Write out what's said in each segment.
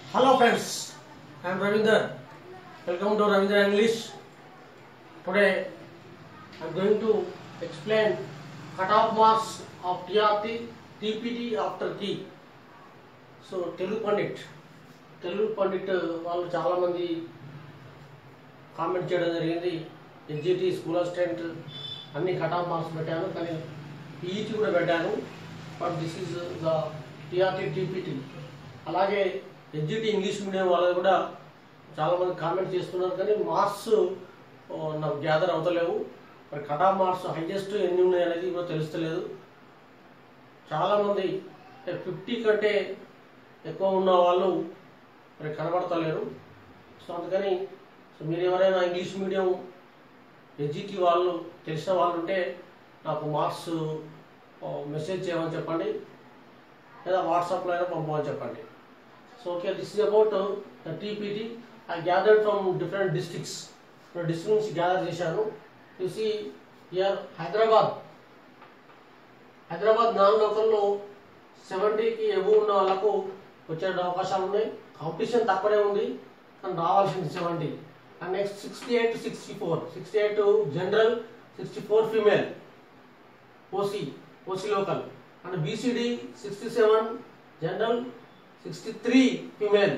Hello friends, I am Ravinder. Welcome to Ravinder English. Today I am going to explain cutoff marks of TRT, TPT after key. So Telugu Pandit Telugu Pandit వాళ్ళు చాలామంది comment చేయడం జరిగింది NGT school assistant అన్ని cutoff marks పెట్టాను కానీ PET కూడా పెట్టాను but this is the TRT TPT అలాగే ఎన్జిటి ఇంగ్లీష్ మీడియం వాళ్ళది కూడా చాలామంది కామెంట్ చేస్తున్నారు కానీ మార్క్స్ నాకు గ్యాదర్ అవుతలేవు మరి కటాఫ్ మార్క్స్ హైయెస్ట్ ఎన్ని ఉన్నాయి అనేది కూడా తెలుస్తలేదు చాలామంది ఫిఫ్టీ కంటే ఎక్కువ ఉన్న వాళ్ళు మరి కనబడతలేరు సో అందుకని సో మీరు ఎవరైనా ఇంగ్లీష్ మీడియం ఎడ్జిటి వాళ్ళు తెలిసిన వాళ్ళు ఉంటే నాకు మార్క్స్ మెసేజ్ చేయమని చెప్పండి లేదా వాట్సాప్లో అయినా పంపమని చెప్పండి so okay this is about the TPT I gathered from different districts district నుంచి గ్యాదర్ చేశాను చూసి ఇయర్ హైదరాబాద్ హైదరాబాద్ నాన్ లోకల్లో సెవెంటీకి ఎబో ఉన్న వాళ్ళకు వచ్చే అవకాశాలు ఉన్నాయి కాంపిటీషన్ తక్కువనే ఉంది కానీ రావాల్సింది seventy and next sixty eight sixty four sixty eight general sixty four female OC OC local and BCD sixty seven general sixty three female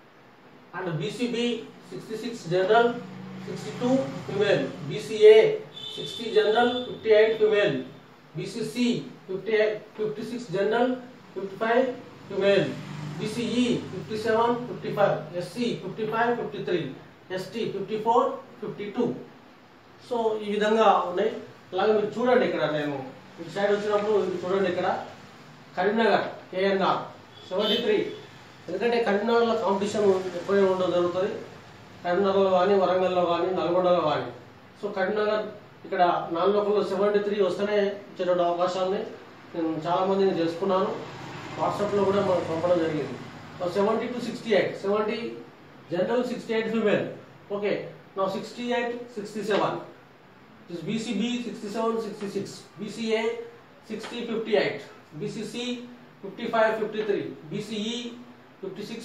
and BCB sixty six general sixty two female BCA sixty general fifty eight female BCC fifty fifty six general fifty five female BCE fifty seven fifty five SC fifty five fifty three ST fifty four fifty two so ఈ విధంగా ఉన్నాయి అలాగే మీరు చూడండి ఇక్కడ నేను ఇటు side వచ్చినప్పుడు ఇది చూడండి ఇక్కడ కరీంనగర్ కేఎన్ఆర్ సెవెంటీ త్రీ ఎందుకంటే కరీంనగర్లో కాంపిటీషన్ ఎప్పుడే ఉండడం జరుగుతుంది కరీంనగర్లో కానీ వరంగల్లో కానీ నల్గొండలో కానీ సో కరీంనగర్ ఇక్కడ నాన్ లోకల్లో సెవెంటీ త్రీ వస్తేనే ఇచ్చేటువంటి అవకాశాన్ని నేను చాలా మందిని చేసుకున్నాను వాట్సాప్లో కూడా మనకు పంపడం జరిగింది seventy two sixty eight seventy general sixty eight female okay నా sixty eight sixty seven is BCB 67 66, BCA 60 58, BCC 55 53, BCE 56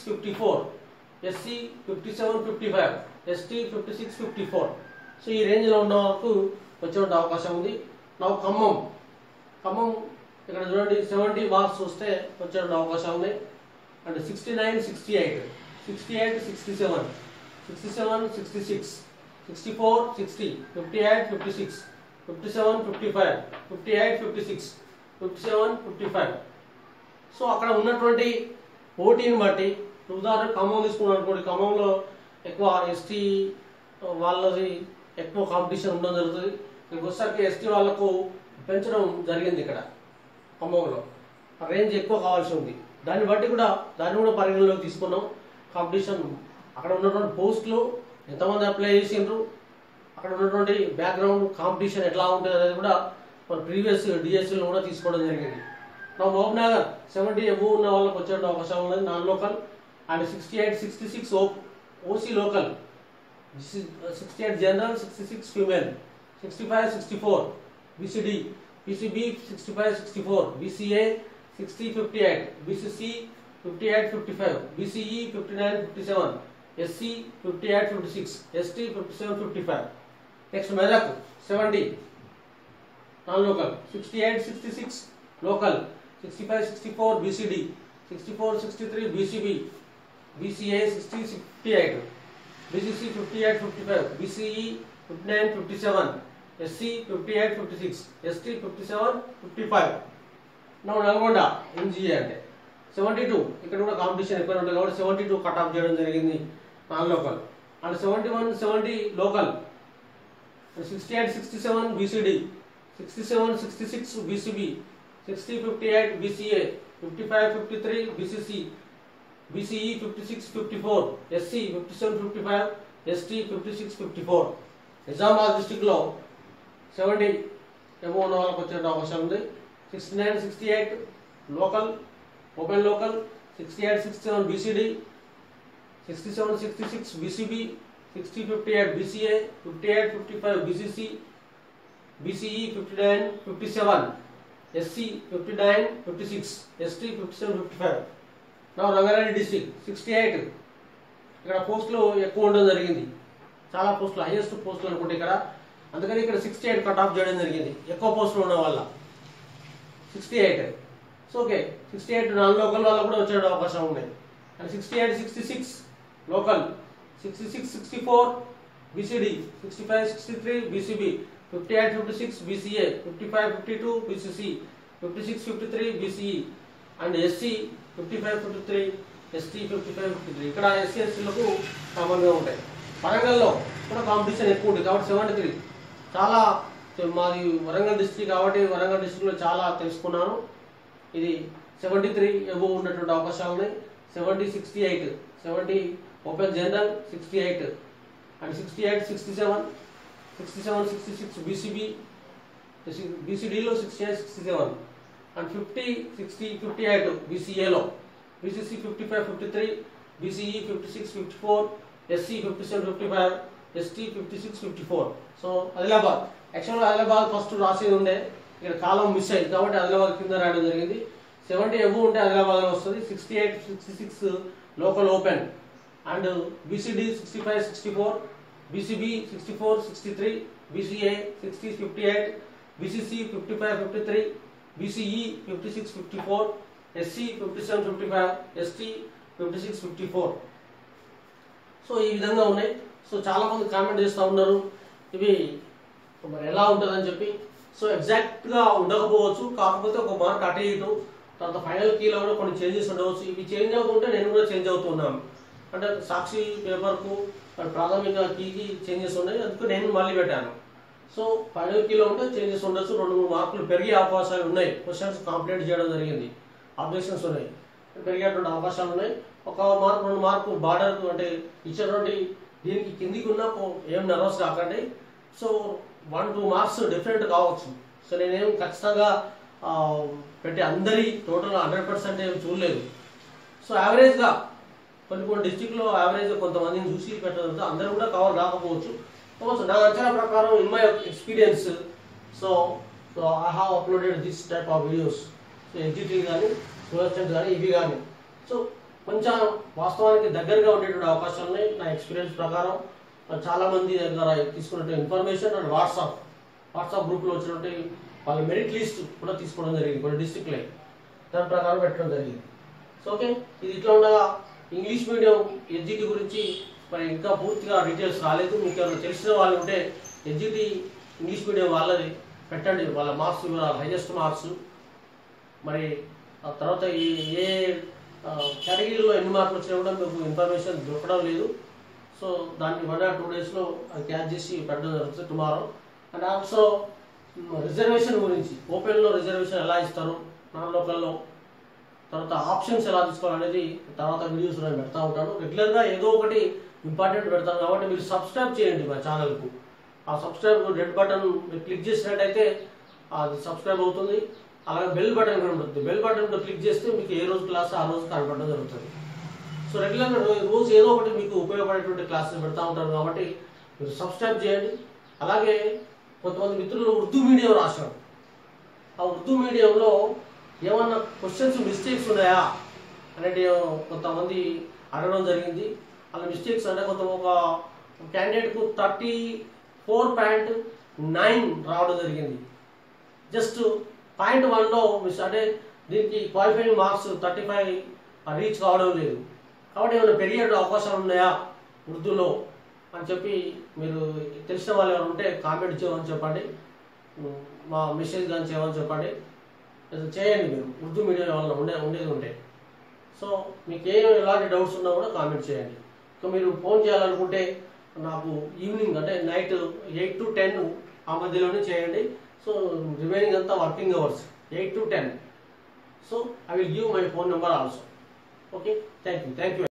54, SC 57 55, ST 56 54. So ఈ రేంజ్లో ఉన్న వరకు వచ్చేటువంటి అవకాశం ఉంది నాకు ఖమ్మం ఖమ్మం ఇక్కడ చూడండి సెవెంటీ మార్క్స్ వస్తే వచ్చేటువంటి అవకాశం ఉంది and sixty nine sixty eight sixty eight sixty seven sixty seven sixty six sixty four sixty fifty eight fifty six fifty seven fifty five fifty eight fifty six fifty seven fifty five so అక్కడ ఉన్నటువంటి పోటీని బట్టి ఉదాహరణ ఖమ్మం తీసుకున్నాం అనుకోండి ఖమ్మంలో ఎక్కువ ST వాళ్ళది ఎక్కువ కాంపిటీషన్ ఉండడం జరుగుతుంది ఇక్కడికి వచ్చేసరికి ఎస్టీ వాళ్ళకు పెంచడం జరిగింది ఇక్కడ ఖమ్మంలో ఆ రేంజ్ ఎక్కువ కావాల్సి ఉంది దాన్ని బట్టి కూడా దాన్ని కూడా పరిగణలోకి తీసుకున్నాం కాంపిటీషన్ అక్కడ ఉన్నటువంటి పోస్టులు ఎంతమంది అప్లై చేసిండ్రు అక్కడ ఉన్నటువంటి బ్యాక్గ్రౌండ్ కాంపిటీషన్ ఎట్లా ఉంటుంది అనేది కూడా మన ప్రీవియస్ డిఎస్సీలో కూడా తీసుకోవడం జరిగింది నా మహబూబ్నగర్ సెవెంటీ ఎబో ఉన్న వాళ్ళకి వచ్చే అవకాశం ఉన్నది non local and sixty eight sixty six O OC local sixty eight general sixty six female sixty five sixty four BCD BCB sixty five sixty four BCA sixty fifty eight BCC fifty eight fifty five BCE fifty nine fifty seven SC fifty eight fifty six ST fifty seven fifty five next Medak seventy non local sixty eight sixty six local sixty five sixty four BCD sixty four sixty three BCB BCA sixty fifty eight BCC fifty eight fifty five BCE fifty nine fifty seven SC fifty eight fifty six ST fifty seven fifty five నా Nalgonda MGA అంటే seventy two ఇక్కడ కూడా competition ఎక్కువ ఉంటుంది కాబట్టి seventy two cut off చేయడం జరిగింది non local and seventy one seventy local sixty eight sixty seven BCD sixty seven sixty six BCB sixty fifty eight BCA fifty five fifty three BCC BCE fifty six fifty four SC fifty seven fifty five ST fifty six fifty four Nizamabad డిస్టిక్లో seventy ఏమో ఉన్న వాళ్ళకి వచ్చే అవకాశం ఉంది sixty nine sixty eight local open local sixty eight sixty seven BCD sixty seven sixty six BCB sixty fifty eight BCA fifty eight fifty five BCC BCE fifty nine fifty seven SC fifty nine fifty six ST fifty seven fifty five నా Rangareddy district sixty eight ఇక్కడ పోస్టులు ఎక్కువ ఉండడం జరిగింది చాలా పోస్టులు highest పోస్టులు అనుకుంటే ఇక్కడ అందుకని ఇక్కడ సిక్స్టీ ఎయిట్ కట్ ఆఫ్ చేయడం జరిగింది ఎక్కువ పోస్టులు ఉండడం వల్ల sixty eight so okay sixty eight non local వాళ్ళకు కూడా వచ్చే అవకాశం ఉన్నాయి and sixty eight sixty six local sixty six sixty four BCD sixty five sixty three BCB fifty eight fifty six BCA fifty five fifty two BCC fifty six fifty three BCE and SC fifty five fifty three ST fifty five fifty three ఇక్కడ SC ఎస్టీలకు కామన్గా ఉంటాయి వరంగల్లో కూడా competition ఎక్కువ ఉంటుంది కాబట్టి seventy three చాలా మాది వరంగల్ డిస్ట్రిక్ట్ కాబట్టి వరంగల్ డిస్ట్రిక్ట్లో చాలా తెలుసుకున్నాను ఇది సెవెంటీ త్రీ ఎబో ఉన్నటువంటి అవకాశాలు ఉన్నాయి seventy sixty eight seventy open general sixty eight and sixty eight sixty seven sixty seven sixty six BCB బీసీడీలో sixty eight sixty seven and fifty sixty fifty eight బీసీఏలో BCC fifty five fifty three BCE fifty six fifty four SC fifty seven fifty five ST fifty six fifty four so Adilabad యాక్చువల్గా Adilabad first రాసేది ఉండే ఇక్కడ కాలం miss అయింది కాబట్టి ఆదిలాబాద్ కింద రాయడం జరిగింది సెవెంటీ ఎబో ఉంటే ఆదిలాబాద్లో వస్తుంది sixty eight sixty six local open and BCD sixty five sixty four BCB sixty four sixty three BCA sixty fifty eight BCC fifty five fifty three BCE fifty six fifty four SC fifty seven fifty five ST fifty six fifty four so ఈ విధంగా ఉన్నాయి so చాలా మంది comment చేస్తూ ఉన్నారు ఇవి మరి ఎలా ఉంటుందని చెప్పి సో ఎగ్జాక్ట్గా ఉండకపోవచ్చు కాకపోతే ఒక మార్క్ అటు ఇటు తర్వాత ఫైనల్ కీలో కూడా కొన్ని చేంజెస్ ఉండవచ్చు ఇవి చేంజ్ అవుతుంటే నేను కూడా చేంజ్ అవుతున్నాను అంటే సాక్షి పేపర్కు ప్రాథమిక కీకి చేంజెస్ ఉన్నాయి అందుకు నేను మళ్ళీ పెట్టాను సో ఫైనల్ కీలో ఉంటే చేంజెస్ ఉండొచ్చు రెండు మూడు మార్కులు పెరిగే అవకాశాలు ఉన్నాయి క్వశ్చన్స్ కంప్లీట్ చేయడం జరిగింది అబ్జెక్షన్స్ ఉన్నాయి పెరిగేటువంటి అవకాశాలు ఉన్నాయి ఒక మార్క్ రెండు మార్కు బార్డర్ అంటే ఇచ్చినటువంటి దీనికి కిందికి ఉన్న కో- ఏం నర్వస్ కాకండి so one two marks different కావచ్చు సో నేనేం ఖచ్చితంగా ఆ, పెట్టి అందరి టోటల్ హండ్రెడ్ పర్సెంట్ ఏం చూడలేదు సో యావరేజ్గా కొన్ని కొన్ని డిస్టిక్లో యావరేజ్ కొంతమందిని చూసి పెట్టడంతో అందరూ కూడా కవర్ కాకపోవచ్చు కావచ్చు నా అంచనా ప్రకారం in my experience so so I have uploaded this type of videos so ఎగ్జిటీ కానీ సూరచెంట్ కానీ ఇవి కానీ సో కొంచెం వాస్తవానికి దగ్గరగా ఉండేటువంటి అవకాశాలు ఉన్నాయి నా ఎక్స్పీరియన్స్ ప్రకారం చాలా మంది దగ్గర తీసుకున్నట్టు ఇన్ఫర్మేషన్ అండ్ వాట్సాప్ వాట్సాప్ గ్రూప్లో వచ్చినట్టు వాళ్ళ మెరిట్ లిస్ట్ కూడా తీసుకోవడం జరిగింది కొన్ని డిస్టిక్లే దాని ప్రకారం పెట్టడం జరిగింది సో ఓకే ఇది ఇట్లా ఉండగా ఇంగ్లీష్ మీడియం ఎడ్జిటి గురించి మరి ఇంకా పూర్తిగా డీటెయిల్స్ రాలేదు మీకు ఎవరైనా తెలిసిన వాళ్ళు ఉంటే ఎడ్జిటి ఇంగ్లీష్ మీడియం వాళ్ళది పెట్టండి వాళ్ళ మార్క్స్ వివరాలు హైయెస్ట్ మార్క్స్ మరి ఆ తర్వాత ఈ ఏ ఆ, కేటగిరీలో ఎన్ని మార్కులు వచ్చినా కూడా మీకు ఇన్ఫర్మేషన్ దొరకడం లేదు సో దాన్ని వన్ ఆర్ టూ డేస్లో అది క్యాచ్ చేసి పెట్టడం జరుగుతుంది టుమారో అండ్ ఆల్సో రిజర్వేషన్ గురించి ఓపెన్లో రిజర్వేషన్ ఎలా ఇస్తారు నాన్ లోకల్లో తర్వాత ఆప్షన్స్ ఎలా తీసుకోవాలనేది తర్వాత వీడియోస్ నేను పెడతా ఉంటాను రెగ్యులర్గా ఏదో ఒకటి ఇంపార్టెంట్ పెడతాను కాబట్టి మీరు సబ్స్క్రైబ్ చేయండి మా ఛానల్కు ఆ సబ్స్క్రైబ్ రెడ్ బటన్ మీరు క్లిక్ చేసినట్టయితే అది సబ్స్క్రైబ్ అవుతుంది అలాగే బెల్ బటన్ కూడా ఉంటుంది బెల్ బటన్ కూడా క్లిక్ చేస్తే మీకు ఏ రోజు క్లాస్ ఆ రోజు కనపడడం జరుగుతుంది సో రెగ్యులర్గా రో- రోజు ఏదో ఒకటి మీకు ఉపయోగపడేటువంటి క్లాసెస్ పెడతా ఉంటారు కాబట్టి మీరు సబ్స్క్రైబ్ చేయండి అలాగే కొంతమంది మిత్రులు ఉర్దూ మీడియం రాశారు ఆ ఉర్దూ మీడియంలో ఏమన్నా క్వశ్చన్స్ మిస్టేక్స్ ఉన్నాయా అనేది కొంతమంది అడగడం జరిగింది అలా మిస్టేక్స్ అంటే కొంత ఒక క్యాండిడేట్కు థర్టీ ఫోర్ పాయింట్ నైన్ రావడం జరిగింది జస్ట్ పాయింట్ వన్లో మిస్ అంటే దీనికి qualifying marks thirty five reach కావడం లేదు కాబట్టి ఏమైనా పెరిగే అవకాశాలు ఉన్నాయా ఉర్దూలో అని చెప్పి మీరు తెలిసిన వాళ్ళు ఎవరు ఉంటే కామెంట్ చేయమని చెప్పండి ఉమ్, మా మెసేజ్ కానీ చేయమని చెప్పండి ఇది చేయండి మీరు ఉర్దూ మీడియం ఏమన్నా ఉండే ఉండేది ఉంటే సో మీకు ఏ ఎలాంటి డౌట్స్ ఉన్నా కూడా కామెంట్ చేయండి ఇంకా మీరు ఫోన్ చేయాలనుకుంటే నాకు ఈవినింగ్ అంటే నైట్ ఎయిట్ టు టెన్ ఆ మధ్యలోనే చేయండి సో రిమైనింగ్ అంతా working hours eight to ten so I will give my phone number also okay thank you thank you